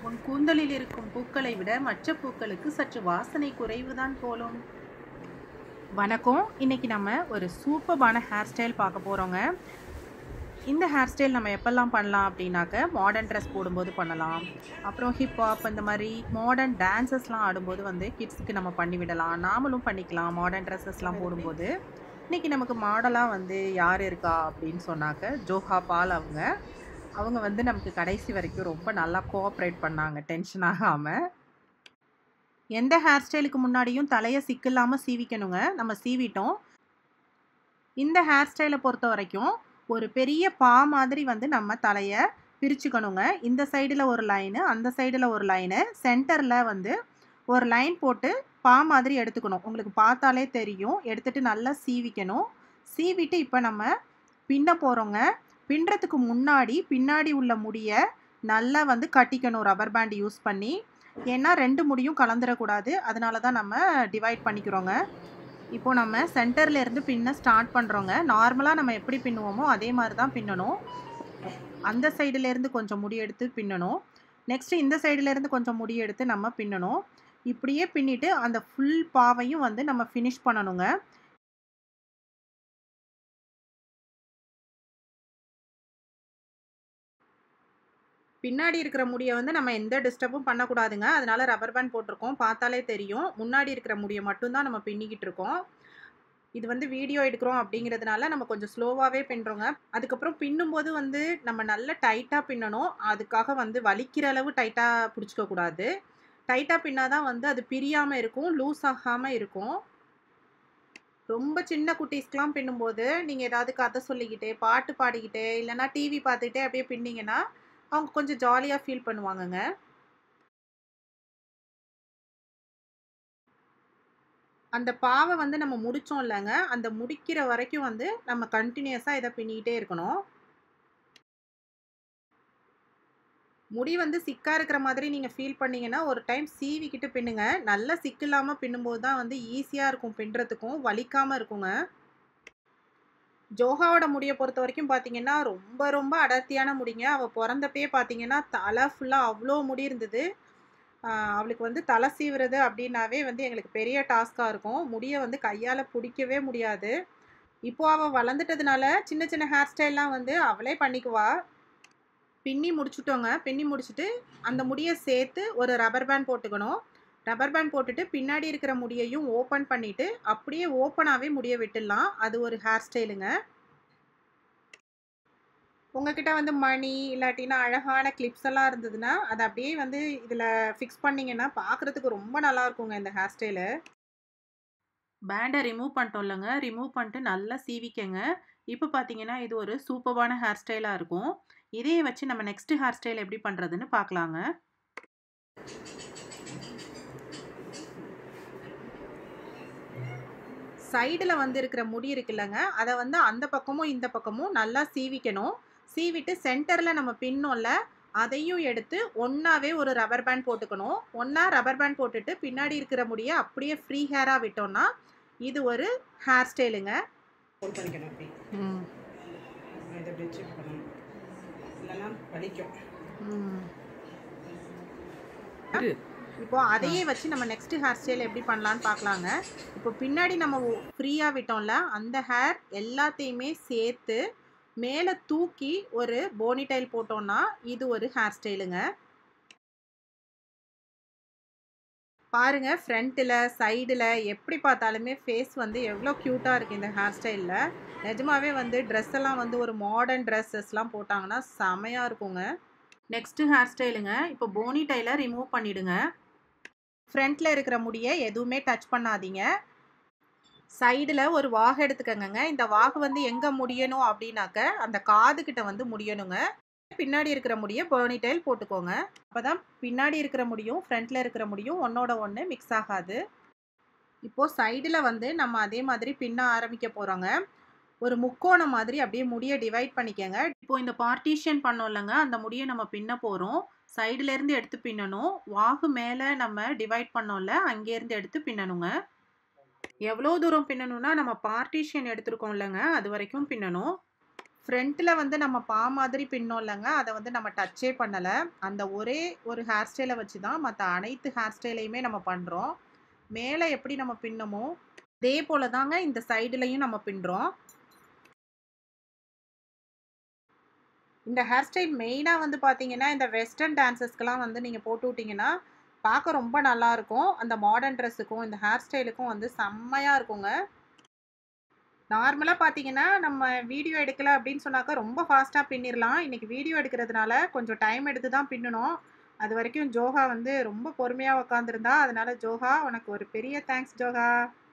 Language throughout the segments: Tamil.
உன் கூந்தலில் இருக்கும் பூக்களை விட மற்ற பூக்களுக்கு சற்று வாசனை குறைவுதான் போலும் வணக்கம் இன்னைக்கு நம்ம ஒரு சூப்பர்பான ஹேர் ஸ்டைல் பார்க்க போகிறோங்க இந்த ஹேர் ஸ்டைல் நம்ம எப்பெல்லாம் பண்ணலாம் அப்படின்னாக்க மாடர்ன் ட்ரெஸ் போடும்போது பண்ணலாம் அப்புறம் ஹிப்ஹாப் இந்த மாதிரி மாடர்ன் டான்சஸ்லாம் ஆடும்போது வந்து கிட்ஸுக்கு நம்ம பண்ணி விடலாம் நாமளும் பண்ணிக்கலாம் மாடர்ன் ட்ரெஸ்ஸஸ்லாம் போடும்போது இன்றைக்கி நமக்கு மாடலாக வந்து யார் இருக்கா அப்படின்னு சொன்னாக்க ஜோஹா பால் அவங்க அவங்க வந்து நமக்கு கடைசி வரைக்கும் ரொம்ப நல்லா கோஆப்ரேட் பண்ணாங்க டென்ஷன் ஆகாமல் எந்த ஹேர் ஸ்டைலுக்கு முன்னாடியும் தலையை சிக்கில்லாமல் சீவிக்கணுங்க நம்ம சீவிட்டோம் இந்த ஹேர் ஸ்டைலை பொறுத்த வரைக்கும் ஒரு பெரிய பா மாதிரி வந்து நம்ம தலையை பிரிச்சுக்கணுங்க இந்த சைடில் ஒரு லைனு அந்த சைடில் ஒரு லைனு சென்டரில் வந்து ஒரு லைன் போட்டு பா மாதிரி எடுத்துக்கணும் உங்களுக்கு பார்த்தாலே தெரியும் எடுத்துகிட்டு நல்லா சீவிக்கணும் சீவிட்டு இப்போ நம்ம பின்ன போகிறோங்க பின்னுறதுக்கு முன்னாடி பின்னாடி உள்ள முடியை நல்லா வந்து கட்டிக்கணும் ரப்பர் பேண்ட் யூஸ் பண்ணி ஏன்னா ரெண்டு முடியும் கலந்துடக்கூடாது அதனால தான் நம்ம டிவைட் பண்ணிக்கிறோங்க இப்போ நம்ம சென்டர்ல இருந்து பின்ன ஸ்டார்ட் பண்ணுறோங்க நார்மலாக நம்ம எப்படி பின்னுவோமோ அதே மாதிரி தான் பின்னணும் அந்த சைடுல இருந்து கொஞ்சம் முடி எடுத்து பின்னணும் நெக்ஸ்ட் இந்த சைடுல இருந்து கொஞ்சம் முடி எடுத்து நம்ம பின்னணும் இப்படியே பின்னிட்டு அந்த ஃபுல் பாவையும் வந்து நம்ம ஃபினிஷ் பண்ணணுங்க பின்னாடி இருக்கிற முடியை வந்து நம்ம எந்த டிஸ்டர்பும் பண்ணக்கூடாதுங்க அதனால ரப்பர் பேண்ட் போட்டிருக்கோம் பார்த்தாலே தெரியும் முன்னாடி இருக்கிற முடியை மட்டும்தான் நம்ம பின்னிக்கிட்டு இருக்கோம் இது வந்து வீடியோ எடுக்கிறோம் அப்படிங்கிறதுனால நம்ம கொஞ்சம் ஸ்லோவாகவே பின்னுறோங்க அதுக்கப்புறம் பின்னும்போது வந்து நம்ம நல்ல டைட்டாக பின்னணும் அதுக்காக வந்து வலிக்கிற அளவு டைட்டாக பிடிச்சிக்க கூடாது டைட்டாக பின்னாதான் வந்து அது பிரியாமல் இருக்கும் லூஸ் ஆகாமல் இருக்கும் ரொம்ப சின்ன குட்டீஸ்க்கெலாம் பின்னும்போது நீங்கள் ஏதாவது கதை சொல்லிக்கிட்டே பாட்டு பாடிக்கிட்டே இல்லைனா டிவி பார்த்துக்கிட்டே அப்படியே பின்னிங்கன்னா அவங்க கொஞ்சம் ஜாலியாக ஃபீல் பண்ணுவாங்கங்க அந்த பாவை வந்து நம்ம முடித்தோம் இல்லைங்க அந்த முடிக்கிற வரைக்கும் வந்து நம்ம கண்டினியூஸாக இதை பின்னிக்கிட்டே இருக்கணும் முடி வந்து சிக்காக இருக்கிற மாதிரி நீங்கள் ஃபீல் பண்ணீங்கன்னா ஒரு டைம் சீவிக்கிட்டு பின்னுங்க நல்லா சிக்கு இல்லாமல் பின்னும்போது தான் வந்து ஈஸியாக இருக்கும் பின்னுறதுக்கும் வலிக்காமல் இருக்குங்க ஜோஹாவோட முடியை பொறுத்த வரைக்கும் பார்த்தீங்கன்னா ரொம்ப ரொம்ப அடர்த்தியான முடிங்க அவள் பிறந்தப்பயே பார்த்தீங்கன்னா தலை ஃபுல்லாக அவ்வளோ முடி இருந்தது அவளுக்கு வந்து தலை சீவுறது அப்படின்னாவே வந்து எங்களுக்கு பெரிய டாஸ்காக இருக்கும் முடியை வந்து கையால் பிடிக்கவே முடியாது இப்போது அவள் வளர்ந்துட்டதுனால சின்ன சின்ன ஹேர் ஸ்டைல்லாம் வந்து அவளே பண்ணிக்குவா பின்னி முடிச்சுட்டோங்க பின்னி முடிச்சுட்டு அந்த முடியை சேர்த்து ஒரு ரப்பர் பேண்ட் போட்டுக்கணும் ரப்பர் பேண்ட் போட்டுட்டு பின்னாடி இருக்கிற முடியையும் ஓப்பன் பண்ணிவிட்டு அப்படியே ஓப்பனாகவே முடிய விட்டுடலாம் அது ஒரு ஹேர் ஸ்டைலுங்க உங்ககிட்ட வந்து மணி இல்லாட்டினா அழகான கிளிப்ஸ் எல்லாம் இருந்ததுன்னா அதை அப்படியே வந்து இதில் ஃபிக்ஸ் பண்ணிங்கன்னா பார்க்குறதுக்கு ரொம்ப நல்லா இருக்குங்க இந்த ஹேர் ஸ்டைலு பேண்டை ரிமூவ் பண்ணிட்டோம் இல்லைங்க ரிமூவ் பண்ணிட்டு நல்லா சீவிக்கங்க இப்போ பார்த்தீங்கன்னா இது ஒரு சூப்பர்பான ஹேர் ஸ்டைலாக இருக்கும் இதையே வச்சு நம்ம நெக்ஸ்ட் ஹேர் ஸ்டைல் எப்படி பண்ணுறதுன்னு பார்க்கலாங்க சைடில் வந்து இருக்கிற முடி இருக்குல்லங்க அதை வந்து அந்த பக்கமும் இந்த பக்கமும் நல்லா சீவிக்கணும் சீவிட்டு சென்டரில் நம்ம பின்னோம்ல அதையும் எடுத்து ஒன்றாவே ஒரு ரப்பர் பேண்ட் போட்டுக்கணும் ஒன்றா ரப்பர் பேண்ட் போட்டுட்டு பின்னாடி இருக்கிற முடியை அப்படியே ஃப்ரீ ஹேராக விட்டோம்னா இது ஒரு ஹேர் ஸ்டைலுங்க ஃபோன் பண்ணிக்கணும் அப்படி இதை அப்படி வச்சு பண்ணணும் இல்லைன்னா வலிக்கும் இப்போ அதையே வச்சு நம்ம நெக்ஸ்ட் ஹேர் ஸ்டைல் எப்படி பண்ணலான்னு பார்க்கலாங்க இப்போ பின்னாடி நம்ம ஃப்ரீயாக விட்டோம்ல அந்த ஹேர் எல்லாத்தையுமே சேர்த்து மேலே தூக்கி ஒரு போனிடைல் போட்டோம்னா இது ஒரு ஹேர் ஸ்டைலுங்க பாருங்க ஃப்ரண்ட்டில் சைடில் எப்படி பார்த்தாலுமே ஃபேஸ் வந்து எவ்வளோ க்யூட்டாக இருக்குது இந்த ஹேர் ஸ்டைலில் நிஜமாவே வந்து ட்ரெஸ் எல்லாம் வந்து ஒரு மாடர்ன் ட்ரெஸ்ஸஸ்லாம் போட்டாங்கன்னா செமையாக இருக்குங்க நெக்ஸ்ட்டு ஹேர் ஸ்டைலுங்க இப்போ போனி டைலை ரிமூவ் பண்ணிவிடுங்க ஃப்ரண்ட்டில் இருக்கிற முடியை எதுவுமே டச் பண்ணாதீங்க சைடில் ஒரு வாகு எடுத்துக்கங்க இந்த வாகு வந்து எங்கே முடியணும் அப்படின்னாக்க அந்த காதுகிட்ட வந்து முடியணுங்க பின்னாடி இருக்கிற முடியை பேர்னி டைல் போட்டுக்கோங்க அப்போ தான் பின்னாடி இருக்கிற முடியும் ஃப்ரண்ட்டில் இருக்கிற முடியும் ஒன்றோட ஒன்று மிக்ஸ் ஆகாது இப்போது சைடில் வந்து நம்ம அதே மாதிரி பின்ன ஆரம்பிக்க போகிறோங்க ஒரு முக்கோணம் மாதிரி அப்படியே முடியை டிவைட் பண்ணிக்கோங்க இப்போ இந்த பார்ட்டிஷன் பண்ணோம் இல்லைங்க அந்த முடியை நம்ம பின்ன போகிறோம் சைடுலேருந்து எடுத்து பின்னணும் வாகு மேலே நம்ம டிவைட் பண்ணோம்ல அங்கேருந்து எடுத்து பின்னணுங்க எவ்வளோ தூரம் பின்னணும்னா நம்ம பார்ட்டிஷன் எடுத்துருக்கோம் இல்லைங்க அது வரைக்கும் பின்னணும் ஃப்ரண்ட்டில் வந்து நம்ம பா மாதிரி பின்னோம் இல்லைங்க அதை வந்து நம்ம டச்சே பண்ணலை அந்த ஒரே ஒரு ஹேர் ஸ்டைலை வச்சு தான் மற்ற அனைத்து ஹேர் ஸ்டைலையுமே நம்ம பண்ணுறோம் மேலே எப்படி நம்ம பின்னமோ அதே போல் தாங்க இந்த சைடுலையும் நம்ம பின்னுறோம் இந்த ஹேர் ஸ்டைல் மெயினாக வந்து பார்த்தீங்கன்னா இந்த வெஸ்டர்ன் டான்சஸ்க்கெலாம் வந்து நீங்கள் போட்டு விட்டிங்கன்னா பார்க்க ரொம்ப நல்லாயிருக்கும் அந்த மாடர்ன் ட்ரெஸ்ஸுக்கும் இந்த ஹேர் ஸ்டைலுக்கும் வந்து செம்மையாக இருக்குங்க நார்மலாக பார்த்தீங்கன்னா நம்ம வீடியோ எடுக்கல அப்படின்னு சொன்னாக்கா ரொம்ப ஃபாஸ்ட்டாக பின்னிடலாம் இன்றைக்கி வீடியோ எடுக்கிறதுனால கொஞ்சம் டைம் எடுத்து தான் பின்னணும் அது வரைக்கும் ஜோஹா வந்து ரொம்ப பொறுமையாக உக்காந்துருந்தா அதனால ஜோஹா உனக்கு ஒரு பெரிய தேங்க்ஸ் ஜோஹா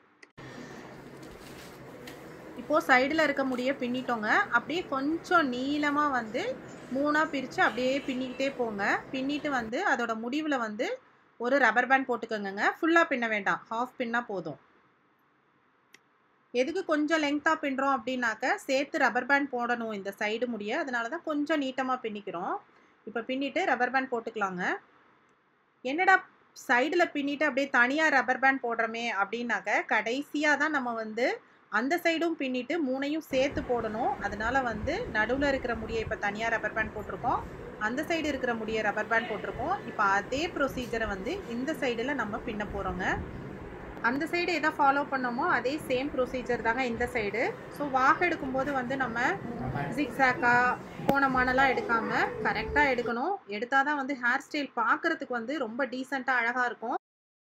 இப்போது சைடில் இருக்க முடிய பின்னிட்டோங்க அப்படியே கொஞ்சம் நீளமாக வந்து மூணாக பிரித்து அப்படியே பின்னிக்கிட்டே போங்க பின்னிட்டு வந்து அதோட முடிவில் வந்து ஒரு ரப்பர் பேண்ட் போட்டுக்கோங்க ஃபுல்லாக பின்ன வேண்டாம் ஹாஃப் பின்னா போதும் எதுக்கு கொஞ்சம் லெங்க்த்தாக பின்னுறோம் அப்படின்னாக்க சேர்த்து ரப்பர் பேண்ட் போடணும் இந்த சைடு முடிய அதனால தான் கொஞ்சம் நீட்டமாக பின்னிக்கிறோம் இப்போ பின்னிட்டு ரப்பர் பேண்ட் போட்டுக்கலாங்க என்னடா சைடில் பின்னிட்டு அப்படியே தனியாக ரப்பர் பேண்ட் போடுறோமே அப்படின்னாக்க கடைசியாக தான் நம்ம வந்து அந்த சைடும் பின்னிட்டு மூணையும் சேர்த்து போடணும் அதனால வந்து நடுவில் இருக்கிற முடியை இப்போ தனியாக ரப்பர் பேண்ட் போட்டிருக்கோம் அந்த சைடு இருக்கிற முடியை ரப்பர் பேண்ட் போட்டிருக்கோம் இப்போ அதே ப்ரொசீஜரை வந்து இந்த சைடில் நம்ம பின்ன போகிறோங்க அந்த சைடு எதை ஃபாலோ பண்ணோமோ அதே சேம் ப்ரொசீஜர் தாங்க இந்த சைடு ஸோ வாக எடுக்கும்போது வந்து நம்ம ஜிக்ஸாக்கா கோணமானலாம் எடுக்காமல் கரெக்டாக எடுக்கணும் எடுத்தால் தான் வந்து ஹேர் ஸ்டைல் பார்க்குறதுக்கு வந்து ரொம்ப டீசெண்டாக அழகாக இருக்கும்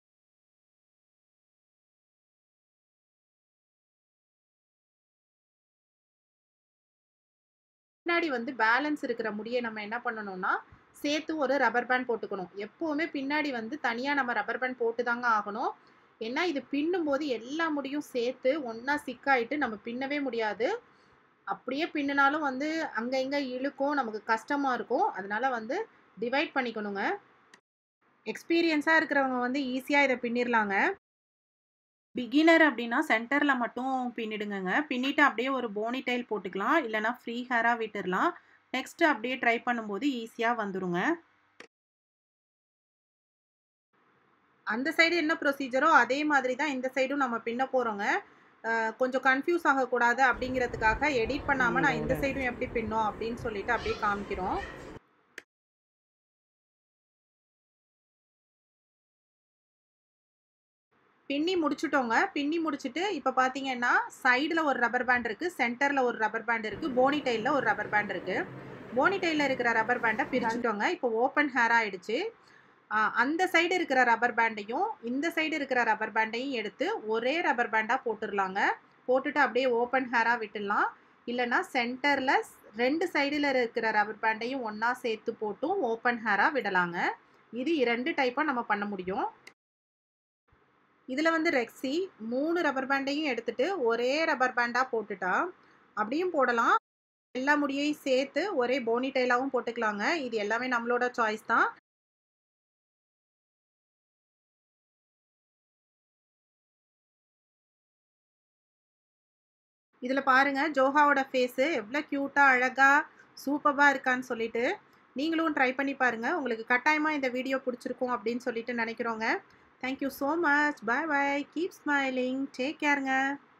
பின்னாடி வந்து பேலன்ஸ் இருக்கிற முடியை நம்ம என்ன பண்ணணும்னா சேர்த்து ஒரு ரப்பர் பேண்ட் போட்டுக்கணும் எப்போவுமே பின்னாடி வந்து தனியாக நம்ம ரப்பர் பேண்ட் போட்டு தாங்க ஆகணும் ஏன்னா இது பின்னும்போது எல்லா முடியும் சேர்த்து ஒன்றா சிக்காயிட்டு நம்ம பின்னவே முடியாது அப்படியே பின்னினாலும் வந்து அங்கே இங்கே இழுக்கும் நமக்கு கஷ்டமாக இருக்கும் அதனால வந்து டிவைட் பண்ணிக்கணுங்க எக்ஸ்பீரியன்ஸாக இருக்கிறவங்க வந்து ஈஸியாக இதை பின்னிடலாங்க பிகினர் அப்படின்னா சென்டரில் மட்டும் பின்னிடுங்கங்க பின்னிட்டு அப்படியே ஒரு போனி டைல் போட்டுக்கலாம் இல்லைனா ஃப்ரீ ஹேராக விட்டுடலாம் நெக்ஸ்ட்டு அப்படியே ட்ரை பண்ணும்போது ஈஸியாக வந்துருங்க அந்த சைடு என்ன ப்ரொசீஜரோ அதே மாதிரி தான் இந்த சைடும் நம்ம பின்ன போகிறோங்க கொஞ்சம் கன்ஃபியூஸ் ஆகக்கூடாது அப்படிங்கிறதுக்காக எடிட் பண்ணாமல் நான் இந்த சைடும் எப்படி பின்னோம் அப்படின்னு சொல்லிட்டு அப்படியே காமிக்கிறோம் பின்னி முடிச்சுட்டோங்க பின்னி முடிச்சுட்டு இப்போ பார்த்தீங்கன்னா சைடில் ஒரு ரப்பர் பேண்ட் இருக்குது சென்டரில் ஒரு ரப்பர் பேண்ட் இருக்குது போனி டைலில் ஒரு ரப்பர் பேண்ட் இருக்குது போனி டைலில் இருக்கிற ரப்பர் பேண்டை பிரிச்சுட்டோங்க இப்போ ஓப்பன் ஹேர் ஆகிடுச்சு அந்த சைடு இருக்கிற ரப்பர் பேண்டையும் இந்த சைடு இருக்கிற ரப்பர் பேண்டையும் எடுத்து ஒரே ரப்பர் பேண்டாக போட்டுடலாங்க போட்டுட்டு அப்படியே ஓப்பன் ஹேராக விட்டுடலாம் இல்லைனா சென்டரில் ரெண்டு சைடில் இருக்கிற ரப்பர் பேண்டையும் ஒன்றா சேர்த்து போட்டும் ஓப்பன் ஹேராக விடலாங்க இது இரண்டு டைப்பாக நம்ம பண்ண முடியும் இதில் வந்து ரெக்ஸி மூணு ரப்பர் பேண்டையும் எடுத்துட்டு ஒரே ரப்பர் பேண்டாக போட்டுட்டா அப்படியும் போடலாம் எல்லா முடியையும் சேர்த்து ஒரே போனி டைலாகவும் போட்டுக்கலாங்க இது எல்லாமே நம்மளோட சாய்ஸ் தான் இதில் பாருங்கள் ஜோஹாவோட ஃபேஸு எவ்வளோ க்யூட்டாக அழகாக சூப்பராக இருக்கான்னு சொல்லிட்டு நீங்களும் ட்ரை பண்ணி பாருங்கள் உங்களுக்கு கட்டாயமாக இந்த வீடியோ பிடிச்சிருக்கும் அப்படின்னு சொல்லிட்டு நினைக்கிறோங்க thank you so much bye bye keep smiling take கேருங்க